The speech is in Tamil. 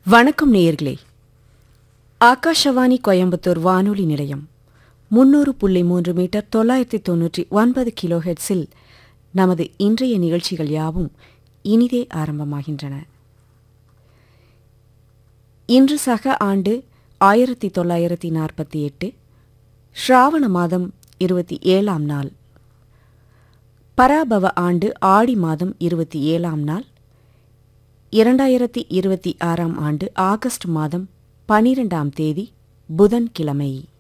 வணக்கம் நேயர்களே ஆகாஷவாணி கோயம்புத்தூர் வானொலி நிலையம் முன்னூறு புள்ளி மூன்று மீட்டர் தொள்ளாயிரத்தி தொன்னூற்றி ஒன்பது கிலோ ஹெட்ஸில் நமது இன்றைய நிகழ்ச்சிகள் யாவும் இனிதே ஆரம்பமாகின்றன இன்று சக ஆண்டு ஆயிரத்தி தொள்ளாயிரத்தி நாற்பத்தி எட்டு ஸ்ராவண மாதம் இருபத்தி ஏழாம் நாள் பராபவ ஆண்டு ஆடி மாதம் இருபத்தி ஏழாம் நாள் இரண்டாயிரத்தி இருபத்தி ஆறாம் ஆண்டு ஆகஸ்ட் மாதம் பனிரெண்டாம் தேதி புதன்கிழமை